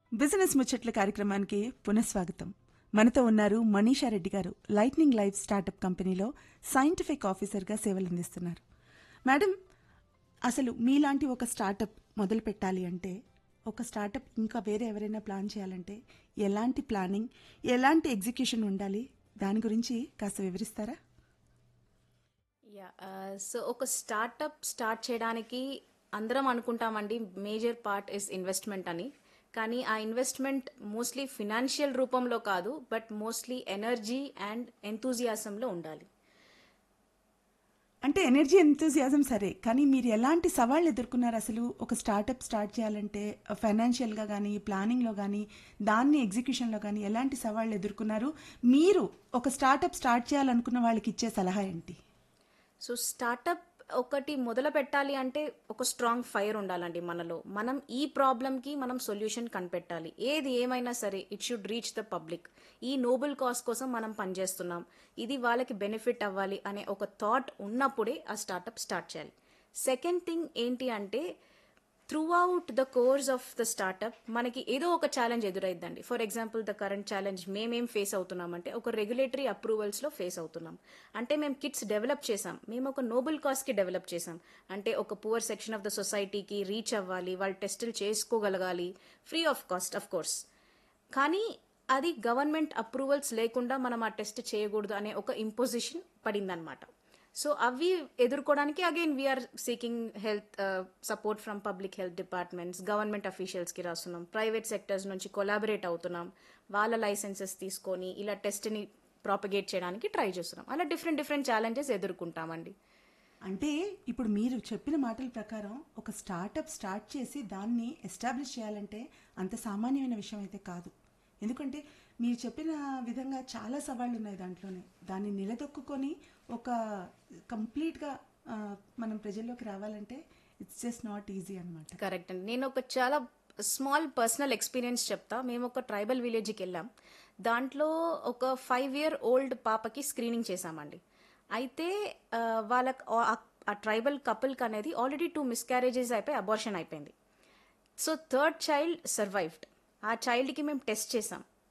business ముచ్చట్ల కార్యక్రమానికి పునఃస్వాగతం మనతో ఉన్నారు మనీషా రెడ్డి గారు లైట్నింగ్ లైఫ్ స్టార్టప్ కంపెనీలో సైంటిఫిక్ ఆఫీసర్గా సేవలందిస్తున్నారు మేడం అసలు మీలాంటి ఒక స్టార్టప్ మొదలు పెట్టాలి అంటే ఒక స్టార్టప్ ఇంకా వేరే ఎవరైనా ప్లాన్ చేయాలంటే ఎలాంటి ప్లానింగ్ ఎలాంటి ఎగ్జిక్యూషన్ ఉండాలి దాని గురించి కాస్త వివరిస్తారా యా సో ఒక స్టార్టప్ స్టార్ట్ చేయడానికి అందరం అనుకుంటామండి మేజర్ పార్ట్ ఇస్ ఇన్వెస్ట్మెంట్ అని కానీ ఆ ఇన్వెస్ట్మెంట్ మోస్ట్లీ ఫినాన్షియల్ రూపంలో కాదు బట్ మోస్ట్లీ ఎనర్జీ అండ్ ఎంతూజియాసంలో ఉండాలి అంటే ఎనర్జీ ఎంతూజియాజం సరే కానీ మీరు ఎలాంటి సవాళ్ళు ఎదుర్కొన్నారు అసలు ఒక స్టార్టప్ స్టార్ట్ చేయాలంటే ఫైనాన్షియల్గా కానీ ప్లానింగ్లో కానీ దాన్ని ఎగ్జిక్యూషన్లో కానీ ఎలాంటి సవాళ్ళు ఎదుర్కొన్నారు మీరు ఒక స్టార్టప్ స్టార్ట్ చేయాలనుకున్న వాళ్ళకి ఇచ్చే సలహా ఏంటి సో స్టార్టప్ ఒకటి మొదలు పెట్టాలి అంటే ఒక స్ట్రాంగ్ ఫైర్ ఉండాలండి మనలో మనం ఈ ప్రాబ్లంకి మనం సొల్యూషన్ కనిపెట్టాలి ఏది ఏమైనా సరే it should reach the public ఈ నోబెల్ కాజ్ కోసం మనం పనిచేస్తున్నాం ఇది వాళ్ళకి బెనిఫిట్ అవ్వాలి అనే ఒక థాట్ ఉన్నప్పుడే ఆ స్టార్టప్ స్టార్ట్ చేయాలి సెకండ్ థింగ్ ఏంటి అంటే throughout the course of the startup మనకి ఏదో ఒక ఛాలెంజ్ ఎదురైద్దండి for example the current challenge మేమేం ఫేస్ అవుతున్నామంటే ఒక రెగ్యులేటరీ అప్రూవల్స్లో ఫేస్ అవుతున్నాం అంటే మేము కిట్స్ డెవలప్ చేసాం మేము ఒక నోబెల్ కాస్కి డెవలప్ చేసాం అంటే ఒక పువర్ సెక్షన్ ఆఫ్ ద సొసైటీకి రీచ్ అవ్వాలి వాళ్ళు టెస్టులు చేసుకోగలగాలి free of cost of course కానీ అది గవర్నమెంట్ అప్రూవల్స్ లేకుండా మనం ఆ టెస్ట్ చేయకూడదు అనే ఒక ఇంపోజిషన్ పడిందనమాట సో అవి ఎదుర్కోవడానికి again we are seeking health support from public health departments government అఫీషియల్స్కి రాస్తున్నాం ప్రైవేట్ సెక్టర్స్ నుంచి కొలాబరేట్ అవుతున్నాం వాళ్ళ లైసెన్సెస్ తీసుకొని ఇలా టెస్ట్ని ప్రాపగేట్ చేయడానికి ట్రై చేస్తున్నాం అలా డిఫరెంట్ డిఫరెంట్ ఛాలెంజెస్ ఎదుర్కొంటామండి అంటే ఇప్పుడు మీరు చెప్పిన మాటల ప్రకారం ఒక స్టార్టప్ స్టార్ట్ చేసి దాన్ని ఎస్టాబ్లిష్ చేయాలంటే అంత సామాన్యమైన విషయం అయితే కాదు ఎందుకంటే మీరు చెప్పిన విధంగా చాలా సవాళ్ళు ఉన్నాయి దాంట్లోనే దాన్ని నిలదొక్కుని ఒక కంప్లీట్గా ఆ, మనం ప్రజల్లోకి రావాలంటే ఇట్స్ జస్ట్ నాట్ ఈజీ అనమాట కరెక్ట్ అండి నేను ఒక చాలా స్మాల్ పర్సనల్ ఎక్స్పీరియన్స్ చెప్తా మేము ఒక ట్రైబల్ విలేజ్కి వెళ్ళాం దాంట్లో ఒక ఫైవ్ ఇయర్ ఓల్డ్ పాపకి స్క్రీనింగ్ చేశామండి అయితే ఆ, వాళ్ళకి ఆ- ఆ ట్రైబల్ కపుల్కి అనేది ఆల్రెడీ టూ మిస్క్యారేజెస్ అయిపోయి అబార్షన్ అయిపోయింది సో థర్డ్ చైల్డ్ సర్వైవ్డ్ ఆ చైల్డ్కి మేము టెస్ట్ చేసాం